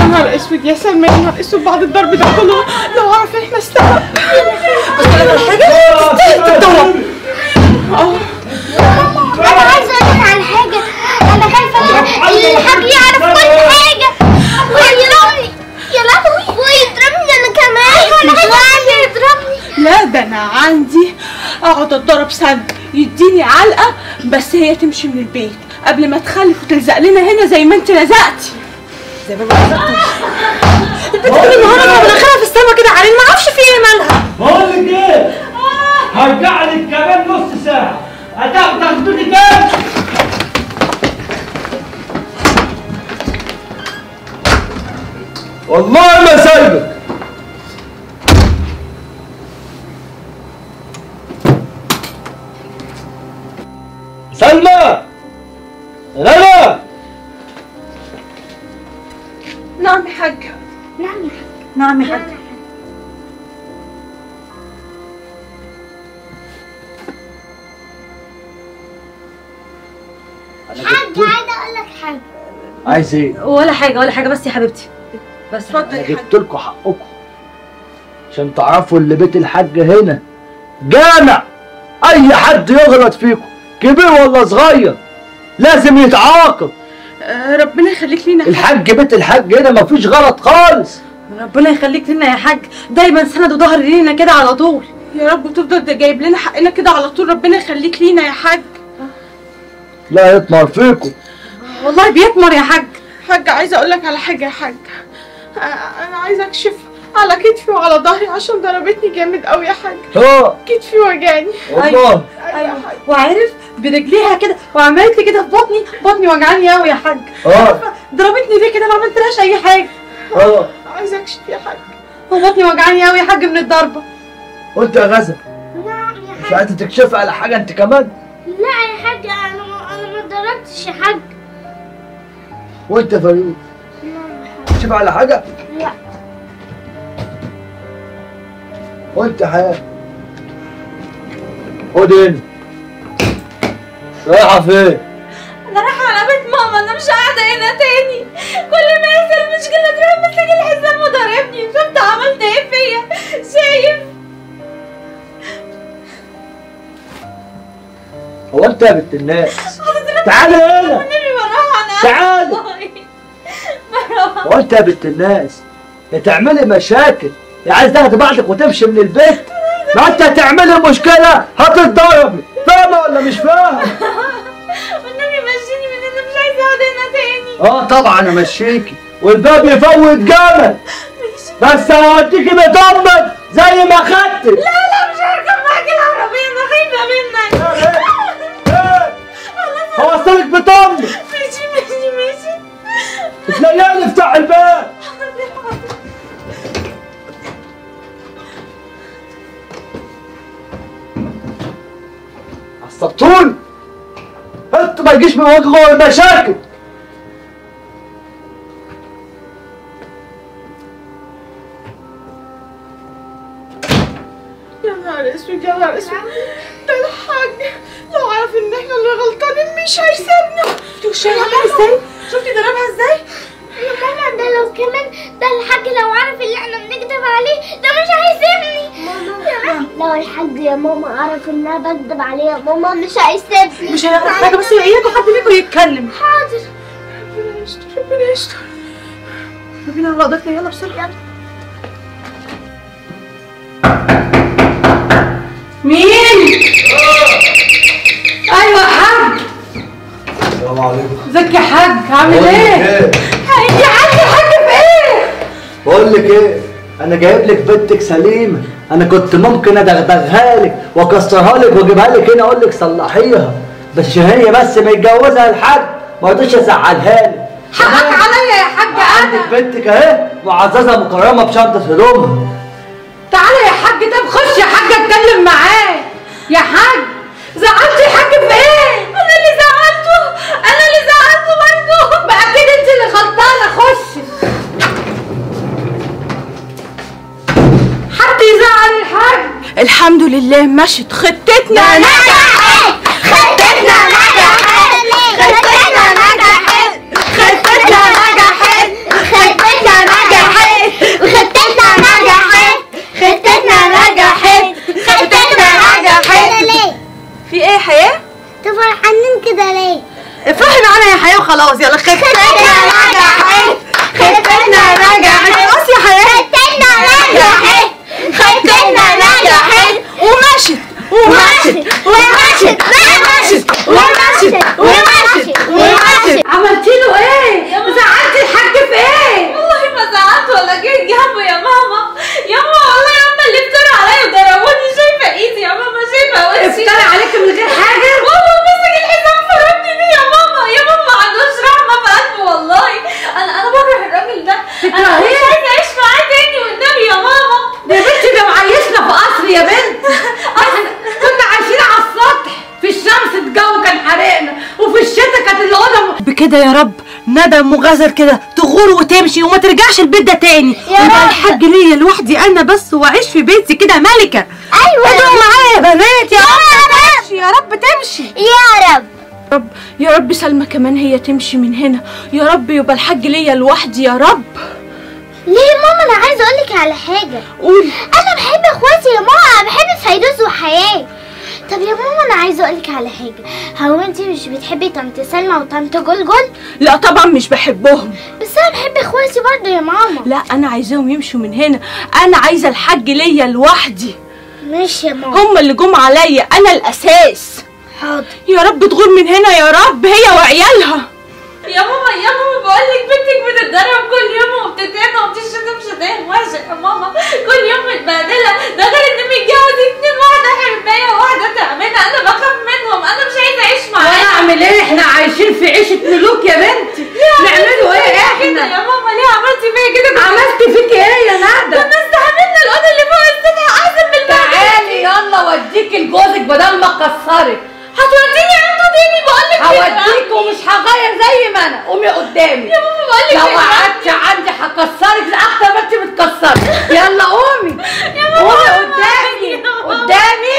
نهار اسود يا سلمى يا نهار اسود بعد الضرب ده كله لو اعرف احنا السبب بس انا حاجه تتضرب انا عايزه اقول لك على حاجه انا خايفه الحاج يعرف كل حاجه ويضربني يا لهوي ويضربني انا كمان انا خايفه يضربني لا ده انا عندي اقعد اتضرب سنة يديني علقة بس هي تمشي من البيت قبل ما تخلف وتلزق لنا هنا زي ما انت لزقتي زي ما بقول البنت دي النهارده مناخيرها في السما كده علينا ما اعرفش في ايه مالها بقول لك ايه هرجع لك كمان نص ساعة هتاخد تاخدوني تاني والله ما سايبك سلمى رنا نعم يا حاج نعم يا نعم يا حاج حاج عايزه اقول لك حاجه عايز ايه؟ ولا حاجه ولا حاجه بس يا حبيبتي بس اتفضل انا يا حاج جبت لكم حقكم عشان تعرفوا اللي بيت الحاج هنا جامع اي حد يغلط فيكم كبير ولا صغير لازم يتعاقب آه، ربنا يخليك لينا الحاج بيت الحاج هنا مفيش غلط خالص ربنا يخليك لنا يا حاج دايما سند وظهر لينا كده على طول يا رب وتفضل ده جايب لنا حقنا كده على طول ربنا يخليك لينا يا حاج لا يطمر فيكم والله بيتمر يا حاج حاج عايزه اقول لك على حاجه يا حاج آه، انا عايزه اكشف على كتفي وعلى ظهري عشان ضربتني جامد قوي يا حاج اه كتفي وجعني والله ايوه ايوه يا حاج وعرف برجليها كده وعملت لي كده في بطني بطني وجعاني قوي يا حاج اه ضربتني ليه كده ما عملتلهاش اي حاجه اه عايزه اكشف يا حاج وبطني وجعاني قوي يا حاج من الضربه وانت يا غزل نعم يا مش حاج عايزه تكشفي على حاجه انت كمان لا يا حاج انا ما انا ما ضربتش يا حاج وانت يا فريد نعم يا حاج تكشفي على حاجه لا وانت حياة خد هنا رايحة فين؟ انا رايحه على بيت ماما انا مش قاعده هنا تاني كل ما يحصل مشكله تروح مسك الحزام وضربني شفت عملت ايه فيا شايف هو انت يا بنت الناس تعالى هنا والنبي بروح انا تعالى. والله. بروح هو انت يا بنت الناس يا تعملي مشاكل يا عايز تاخدي بعضك وتمشي من البيت ما انت هتعملي مشكلة هتتضربي فاهمة ولا مش فاهمة؟ والنبي مشيني من هنا مش عايزه اقعد هنا تاني اه طبعا امشيكي والباب يفوت جمل بس هوديكي بيت امك زي ما خدت لا لا مش هركب معاك العربيه انا خايفه منك هوصلك بيت امك ماشي ماشي ماشي تلاقيني افتح الباب عصبتوني انتوا ما يجيش من وجهه المشاكل يا نهار اسود يا نهار اسود ده الحاج لو عرف ان احنا اللي غلطانين مش هيسيبنا شفتي ضربها ازاي شفتي ضربها ازاي يا ماما ده لو كمان ده الحاج لو عرف اللي احنا بنكذب عليه ده مش هيسيبني ماما لو الحاج يا ماما عرف ان انا بكذب عليه يا ماما مش هيسيبني مش هيعرف حاجه بس اياكوا حد فيكم يتكلم حاضر ربنا يستر ربنا يستر ربنا على قدرتك يلا بسرعه مين ايوه يا حاج السلام عليكم ازيك يا حاج عامل ايه انت عندي حاج في ايه بقول لك ايه انا جايب لك بنتك سليمه انا كنت ممكن ادغدغها لك واكسرها لك واجيبها لك هنا اقول لك صلحيها بس عشان هي بس متجوزها الحاج ما رضيتش ازعلها لك حقك عليا يا حاج عندك انا بنتك اهي معززه مكرمه بشنطه هدومها تعالى يا حاج طب خش يا حاج اتكلم معاه يا حاج زعلت يا حاج في ايه انا اللي زعلته انا اللي زعلته برضه بقى كده انت اللي غلطانه خش حد يزعل الحاج الحمد لله مشت خطتنا نجحت خطتنا نجحت خطتنا نجحت خطتنا نجحت خطتنا خلاص يلا خفتنا رجعت خفتنا رجعت خلاص يا حياه ختنا نجحت ختنا نجحت ومشت ومشت ومشت ومشت ومشت ومشت ومشت عملتي له ايه؟ زعلتي الحاج في ايه؟ والله ما زعلت ولا جيت جنبه يا ماما يا ماما والله يا اما اللي افترى عليا وضربوني شايفه ايدي يا ماما شايفه وشي افترى عليك من غير حاجه؟ والله مسك الحزام فرمني بيه يا ماما يا ماما ما عندوش رحمه في قلبه والله انا انا بكره الراجل ده انا مش عايزه اعيش معاه تاني والنبي يا ماما يا بنتي ده معيشنا في قصر يا بنت احنا كنا عايشين على السطح في الشمس الجو كان حرقنا وفي الشتاء كانت الاوضه بكده يا رب ندم وغزر كده تغور وتمشي وما ترجعش البيت ده تاني يا ويبقى رب. الحاج ليا لوحدي انا بس واعيش في بيتي كده ملكه ايوه ادعوا معايا يا بنات يا رب رب. تمشي يا رب تمشي يا رب رب يا رب سلمى كمان هي تمشي من هنا يا رب يبقى الحاج ليا لوحدي يا رب ليه يا ماما انا عايزه اقول لك على حاجه قولي انا بحب اخواتي يا ماما انا بحب فيروز وحياه طب يا ماما انا عايزه اقول لك على حاجه هو انت مش بتحبي طنط سلمى وطنط جلجل لا طبعا مش بحبهم بس انا بحب اخواتي برضه يا ماما لا انا عايزاهم يمشوا من هنا انا عايزه الحاج ليا لوحدي ماشي يا ماما هم اللي جم عليا انا الاساس حاضر يا رب تغور من هنا يا رب هي وعيالها يا ماما يا ماما بقول لك بنتك بتتضرب كل يوم وبتتهان وبتشتم شتايم وحشه يا ماما كل يوم متبهدله ده غير ان متجوز اتنين واحده حربايه وواحده تعبانه انا بخاف منهم انا مش عايزه اعيش وانا معاهم اعمل ايه احنا عايشين في عيشه ملوك يا بنتي نعملوا ايه كده احنا يا ماما ليه عملتي فيا كده كنت- عملت فيك ايه يا ندى كنا استحملنا الاوضه اللي فوق السطح احسن من البهدله تعالي يلا اوديك لجوزك بدل ما اكسرك هتوديني عنده تاني بقول لك هوديك ومش هغير زي ما انا قومي قدامي يا ماما بقول لك لو قعدتي عندي هكسرك اكتر ما انت بتكسري يلا قومي يا ماما قومي أنا قدامي يا ماما. قدامي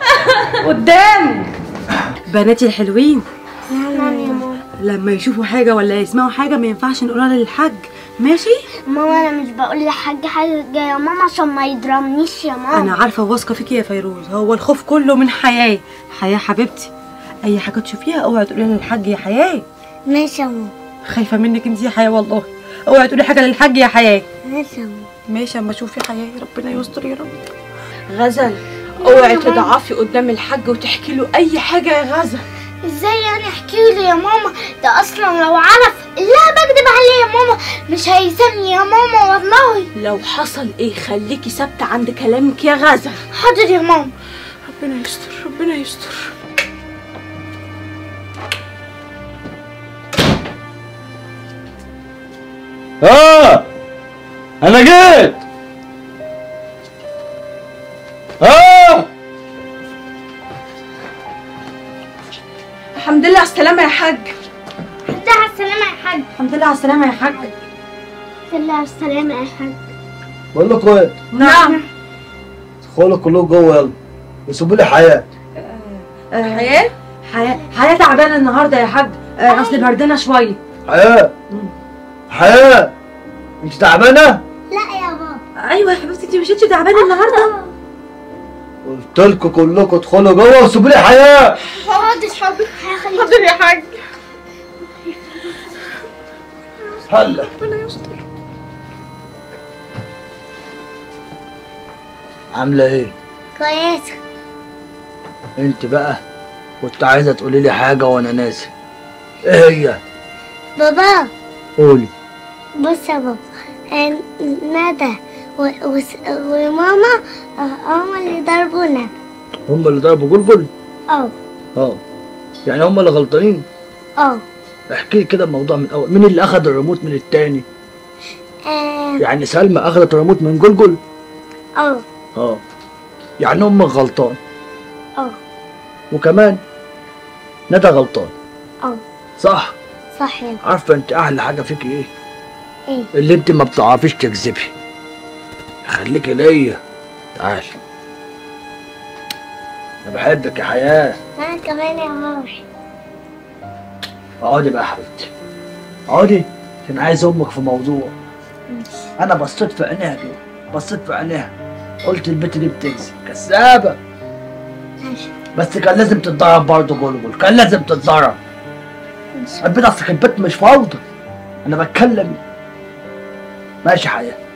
قدامي بناتي الحلوين نعم يا ماما لما يشوفوا حاجه ولا يسمعوا حاجه ما ينفعش نقولها للحاج ماشي ماما انا مش بقول لحاج حاجه يا ماما عشان ما يضربنيش يا ماما انا عارفه واثقه فيكي يا فيروز هو الخوف كله من حياه حياه حبيبتي اي حاجه تشوفيها اوعي تقوليها للحاج يا حياه ماشي يا ماما خايفه منك انت يا حياه والله اوعي تقولي حاجه للحاج يا حياه ماشي يا ماما ماشي اما اشوفي حياه ربنا يستر يا رب غزل اوعي تضعفي قدام الحاج وتحكي له اي حاجه يا غزل ازاي يعني احكي له يا ماما ده اصلا لو عرف لا بكدب عليه يا ماما مش هيسمي يا ماما والله لو حصل ايه خليكي ثابته عند كلامك يا غزل حاضر يا ماما ربنا يستر ربنا يستر اه انا جيت اه الحمد لله على السلامه يا حاج حتى على السلامة يا حاج الحمد لله على السلامه يا حاج حتى على السلامة يا حاج بقول لكم ايه نعم ادخلوا كلكم جوه يلا وسيبوا لي حياه حياه حياه حياه تعبانه النهارده يا حاج آه، اصل بردانه شويه حياه حياه انت تعبانه لا يا بابا ايوه يا حبيبتي انت مش انت تعبانه النهارده قلت لكم كلكم ادخلوا جوه وسيبوا لي حياه حاضر حاضر هخليك حاضر يا حاج هلا عامله ايه كويسة انت بقى كنت عايزه تقولي لي حاجه وانا ناسي ايه هي بابا قولي بص يا بابا آه، ندى و- وس- وماما آه، هما اللي ضربونا هم اللي ضربوا جلجل اه اه يعني هم اللي غلطانين اه احكي لي كده الموضوع من الاول مين اللي اخذ الريموت من التاني اه يعني سلمى اخذت الريموت من جلجل اه اه يعني امك غلطان اه وكمان ندى غلطان اه صح صح يا بابا. عارفه انت احلى حاجه فيك ايه ايه اللي انت ما بتعرفيش تكذبي خليكي ليا تعالي انا بحبك يا حياه انا كمان يا بابا اقعدي بقى يا حبيبتي اقعدي عشان عايز امك في موضوع انا بصيت في عينيها كده بصيت في عينيها قلت البت دي بتكذب كذابه ماشي بس كان لازم تتضرب برضه جلجل كان لازم تتضرب البيت اصل البيت مش فوضى انا بتكلم ماشي حياه